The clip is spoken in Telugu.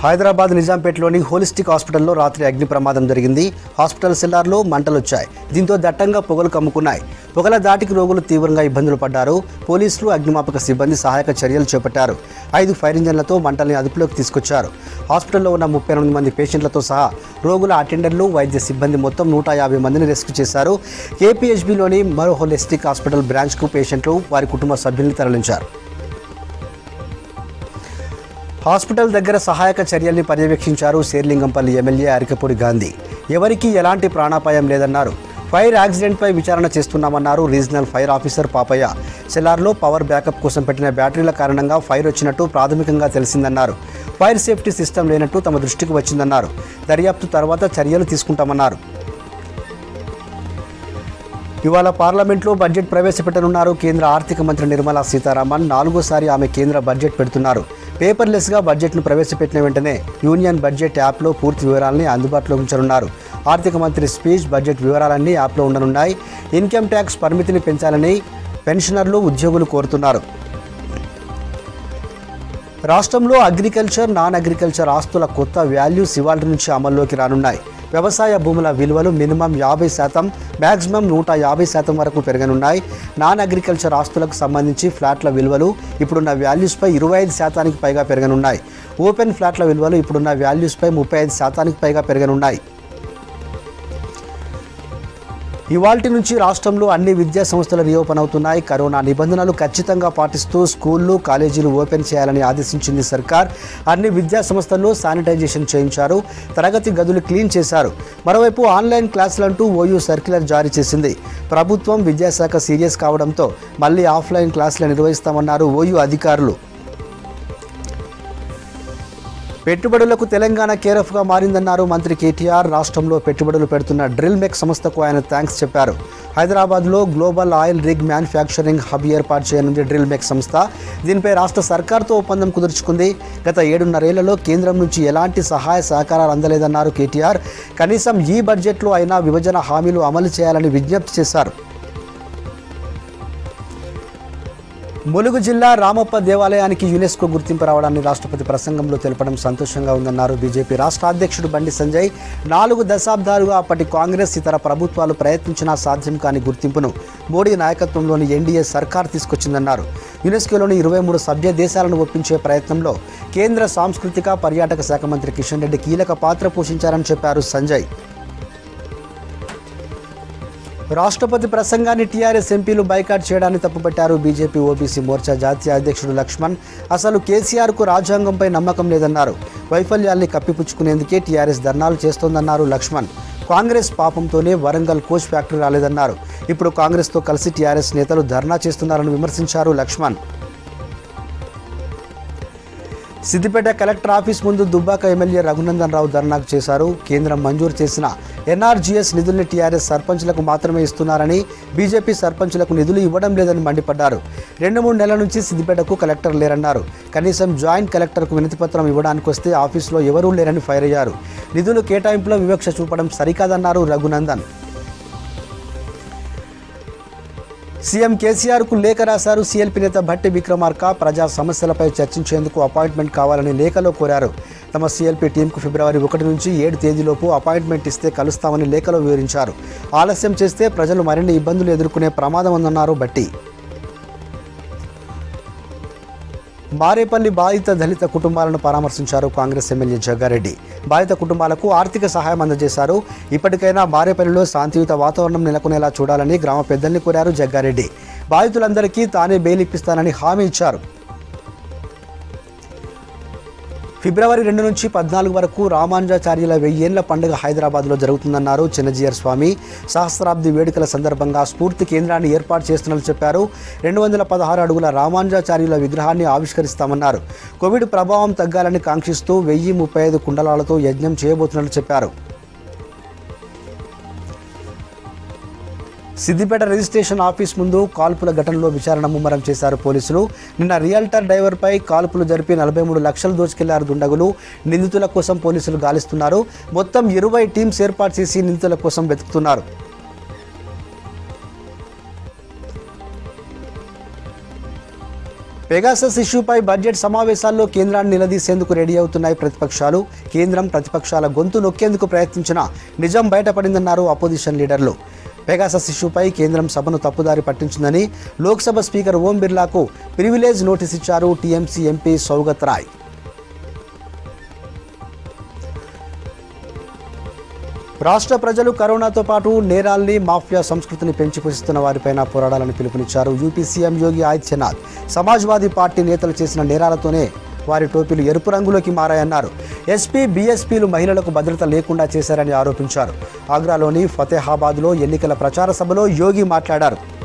హైదరాబాద్ నిజాంపేటలోని హోలిస్టిక్ హాస్పిటల్లో రాత్రి అగ్ని ప్రమాదం జరిగింది హాస్పిటల్ సెల్లార్లో మంటలు వచ్చాయి దీంతో దట్టంగా పొగలు కమ్ముకున్నాయి పొగల దాటికి రోగులు తీవ్రంగా ఇబ్బందులు పడ్డారు పోలీసులు అగ్నిమాపక సిబ్బంది సహాయక చర్యలు చేపట్టారు ఐదు ఫైర్ ఇంజన్లతో మంటల్ని అదుపులోకి తీసుకొచ్చారు హాస్పిటల్లో ఉన్న ముప్పై ఎనిమిది మంది పేషెంట్లతో సహా రోగుల అటెండర్లు వైద్య సిబ్బంది మొత్తం నూట యాభై మందిని రెస్క్యూ చేశారు కేపీహెచ్బిలోని మరో హోలిస్టిక్ హాస్పిటల్ బ్రాంచ్కు పేషెంట్లు వారి కుటుంబ సభ్యుల్ని తరలించారు హాస్పిటల్ దగ్గర సహాయక చర్యల్ని పర్యవేక్షించారు శేర్లింగంపల్లి ఎమ్మెల్యే అరికపూడి గాంధీ ఎవరికీ ఎలాంటి ప్రాణాపాయం లేదన్నారు ఫైర్ యాక్సిడెంట్పై విచారణ చేస్తున్నామన్నారు రీజనల్ ఫైర్ ఆఫీసర్ పాపయ్య సెలార్లో పవర్ బ్యాకప్ కోసం పెట్టిన బ్యాటరీల కారణంగా ఫైర్ వచ్చినట్టు ప్రాథమికంగా తెలిసిందన్నారు ఫైర్ సేఫ్టీ సిస్టమ్ లేనట్టు తమ దృష్టికి వచ్చిందన్నారు దర్యాప్తు తర్వాత చర్యలు తీసుకుంటామన్నారు ఇవాళ పార్లమెంట్లో బడ్జెట్ ప్రవేశపెట్టనున్నారు కేంద్ర ఆర్థిక మంత్రి నిర్మలా సీతారామన్ నాలుగోసారి ఆమె కేంద్ర బడ్జెట్ పెడుతున్నారు పేపర్లెస్గా బడ్జెట్ను ప్రవేశపెట్టిన వెంటనే యూనియన్ బడ్జెట్ యాప్లో పూర్తి వివరాలని అందుబాటులో ఉంచనున్నారు ఆర్థిక మంత్రి స్పీచ్ బడ్జెట్ వివరాలన్నీ యాప్లో ఉండనున్నాయి ఇన్కమ్ ట్యాక్స్ పరిమితిని పెంచాలని పెన్షనర్లు ఉద్యోగులు కోరుతున్నారు రాష్ట్రంలో అగ్రికల్చర్ నాన్ అగ్రికల్చర్ ఆస్తుల కొత్త వాల్యూస్ ఇవాళ నుంచి అమల్లోకి రానున్నాయి వ్యవసాయ భూముల విలువలు మినిమం యాభై శాతం మ్యాక్సిమం నూట యాభై శాతం వరకు పెరగనున్నాయి నాన్ అగ్రికల్చర్ ఆస్తులకు సంబంధించి ఫ్లాట్ల విలువలు ఇప్పుడున్న వాల్యూస్పై ఇరవై ఐదు శాతానికి పైగా పెరగనున్నాయి ఓపెన్ ఫ్లాట్ల విలువలు ఇప్పుడున్న వాల్యూస్పై ముప్పై ఐదు శాతానికి పైగా పెరగనున్నాయి ఇవాల్టి నుంచి రాష్ట్రంలో అన్ని విద్యా సంస్థలు రీఓపెన్ అవుతున్నాయి కరోనా నిబంధనలు ఖచ్చితంగా పాటిస్తూ స్కూళ్లు కాలేజీలు ఓపెన్ చేయాలని ఆదేశించింది సర్కార్ అన్ని విద్యా సంస్థల్లో శానిటైజేషన్ చేయించారు తరగతి గదులు క్లీన్ చేశారు మరోవైపు ఆన్లైన్ క్లాసులంటూ ఓయూ సర్క్యులర్ జారీ చేసింది ప్రభుత్వం విద్యాశాఖ సీరియస్ కావడంతో మళ్ళీ ఆఫ్లైన్ క్లాసులు నిర్వహిస్తామన్నారు ఓయూ అధికారులు పెట్టుబడులకు తెలంగాణ కేరఫ్గా మారిందన్నారు మంత్రి కేటీఆర్ రాష్ట్రంలో పెట్టుబడులు పెడుతున్న డ్రిల్ మెక్ సంస్థకు ఆయన థ్యాంక్స్ చెప్పారు హైదరాబాద్లో global oil rig manufacturing hub ఏర్పాటు చేయనుంది డ్రిల్ మెక్ సంస్థ దీనిపై రాష్ట్ర సర్కార్తో ఒప్పందం కుదుర్చుకుంది గత ఏడున్నరేళ్లలో కేంద్రం నుంచి ఎలాంటి సహాయ సహకారాలు అందలేదన్నారు కేటీఆర్ కనీసం ఈ బడ్జెట్లో అయినా విభజన హామీలు అమలు చేయాలని విజ్ఞప్తి చేశారు ములుగు జిల్లా రామప్ప దేవాలయానికి యునెస్కో గుర్తింపు రావడాన్ని రాష్ట్రపతి ప్రసంగంలో తెలపడం సంతోషంగా ఉందన్నారు బీజేపీ రాష్ట్ర అధ్యక్షుడు బండి సంజయ్ నాలుగు దశాబ్దాలుగా అప్పటి కాంగ్రెస్ ఇతర ప్రభుత్వాలు ప్రయత్నించినా సాధ్యం కాని గుర్తింపును మోడీ నాయకత్వంలోని ఎన్డీఏ సర్కార్ తీసుకొచ్చిందన్నారు యునెస్కోలోని ఇరవై మూడు సభ్య దేశాలను ఒప్పించే ప్రయత్నంలో కేంద్ర సాంస్కృతిక పర్యాటక శాఖ మంత్రి కిషన్ రెడ్డి కీలక పాత్ర పోషించారని చెప్పారు సంజయ్ రాష్ట్రపతి ప్రసంగాన్ని టీఆర్ఎస్ ఎంపీలు బైకాట్ చేయడాన్ని తప్పుపట్టారు బీజేపీ ఓబీసీ మోర్చా జాతీయ అధ్యక్షుడు లక్ష్మణ్ అసలు కేసీఆర్కు రాజ్యాంగంపై నమ్మకం లేదన్నారు వైఫల్యాల్ని కప్పిపుచ్చుకునేందుకే టీఆర్ఎస్ ధర్నాలు చేస్తోందన్నారు లక్ష్మణ్ కాంగ్రెస్ పాపంతోనే వరంగల్ కోచ్ ఫ్యాక్టరీ రాలేదన్నారు ఇప్పుడు కాంగ్రెస్తో కలిసి టీఆర్ఎస్ నేతలు ధర్నా చేస్తున్నారని విమర్శించారు లక్ష్మణ్ సిద్దిపేట కలెక్టర్ ఆఫీస్ ముందు దుబ్బాక ఎమ్మెల్యే రఘునందన్ రావు ధర్నాకు చేశారు కేంద్రం మంజూరు చేసిన ఎన్ఆర్జీఎస్ నిధుల్ని టీఆర్ఎస్ సర్పంచ్లకు మాత్రమే ఇస్తున్నారని బీజేపీ సర్పంచ్లకు నిధులు ఇవ్వడం లేదని మండిపడ్డారు రెండు మూడు నెలల నుంచి సిద్దిపేటకు కలెక్టర్ లేరన్నారు కనీసం జాయింట్ కలెక్టర్కు వినతిపత్రం ఇవ్వడానికి వస్తే ఆఫీసులో ఎవరూ లేరని ఫైర్ అయ్యారు నిధులు కేటాయింపులో వివక్ష చూపడం సరికాదన్నారు రఘునందన్ సీఎం కేసీఆర్కు లేఖ రాశారు సీఎల్పీ నేత భట్టి విక్రమార్క ప్రజా సమస్యలపై చర్చించేందుకు అపాయింట్మెంట్ కావాలని లేఖలో కోరారు తమ సీఎల్పీ టీంకు ఫిబ్రవరి ఒకటి నుంచి ఏడు తేదీలోపు అపాయింట్మెంట్ ఇస్తే కలుస్తామని లేఖలో వివరించారు ఆలస్యం చేస్తే ప్రజలు మరిన్ని ఇబ్బందులు ఎదుర్కొనే ప్రమాదం ఉందన్నారు భట్టి మారేపల్లి బాధిత దళిత కుటుంబాలను పరామర్శించారు కాంగ్రెస్ ఎమ్మెల్యే జగ్గారెడ్డి బాధిత కుటుంబాలకు ఆర్థిక సహాయం అందజేశారు ఇప్పటికైనా మారేపల్లిలో శాంతియుత వాతావరణం నెలకొనేలా చూడాలని గ్రామ పెద్దల్ని కోరారు జగ్గారెడ్డి బాధితులందరికీ తానే బెయిల్ ఇప్పిస్తానని హామీ ఇచ్చారు ఫిబ్రవరి రెండు నుంచి పద్నాలుగు వరకు రామానుజాచార్యుల వెయ్యేళ్ల పండుగ హైదరాబాద్లో జరుగుతుందన్నారు చిన్నజీయర్ స్వామి సహస్రాబ్ది వేడుకల సందర్భంగా స్ఫూర్తి కేంద్రాన్ని ఏర్పాటు చేస్తున్నట్లు చెప్పారు రెండు వందల పదహారు అడుగుల రామానుజాచార్యుల విగ్రహాన్ని ఆవిష్కరిస్తామన్నారు కోవిడ్ ప్రభావం తగ్గాలని కాంక్షిస్తూ వెయ్యి ముప్పై ఐదు కుండలాలతో యజ్ఞం చేయబోతున్నట్లు చెప్పారు సిద్దిపేట రిజిస్ట్రేషన్ ఆఫీస్ ముందు కాల్పుల ఘటనలో విచారణ ముమ్మరం చేశారు పోలీసులు నిన్న రియల్టర్ డ్రైవర్పై కాల్పులు జరిపి నలభై మూడు లక్షలు దోచుకెళ్లారు దుండగులు నిందితుల కోసం పోలీసులు గాలిస్తున్నారు మొత్తం ఇరవై టీమ్స్ ఏర్పాటు చేసి నిందితుల కోసం వెతుకుతున్నారు పెగాసస్ ఇష్యూపై బడ్జెట్ సమావేశాల్లో కేంద్రాన్ని నిలదీసేందుకు రెడీ అవుతున్నాయి ప్రతిపక్షాలు కేంద్రం ప్రతిపక్షాల గొంతు నొక్కేందుకు ప్రయత్నించిన నిజం బయటపడిందన్నారు అపోజిషన్ లీడర్లు పెగాసస్ ఇష్యూపై కేంద్రం సభను తప్పుదారి పట్టించిందని లోక్సభ స్పీకర్ ఓం బిర్లాకు ప్రివిలేజ్ నోటీస్ ఇచ్చారు టీఎంసీ ఎంపీ సౌగత్ రాయ్ రాష్ట్ర ప్రజలు కరోనాతో పాటు నేరాల్ని మాఫియా సంస్కృతిని పెంచి పోషిస్తున్న వారిపైన పోరాడాలని పిలుపునిచ్చారు UP CM Yogi Adityanath Samajwadi party నేతలు చేసిన నేరాలతోనే వారి టోపీలు ఎరుపు రంగులోకి మారాయన్నారు ఎస్పీ బీఎస్పీలు మహిళలకు భద్రత లేకుండా చేశారని ఆరోపించారు ఆగ్రాలోని ఫతేహాబాద్లో ఎన్నికల ప్రచార సభలో యోగి మాట్లాడారు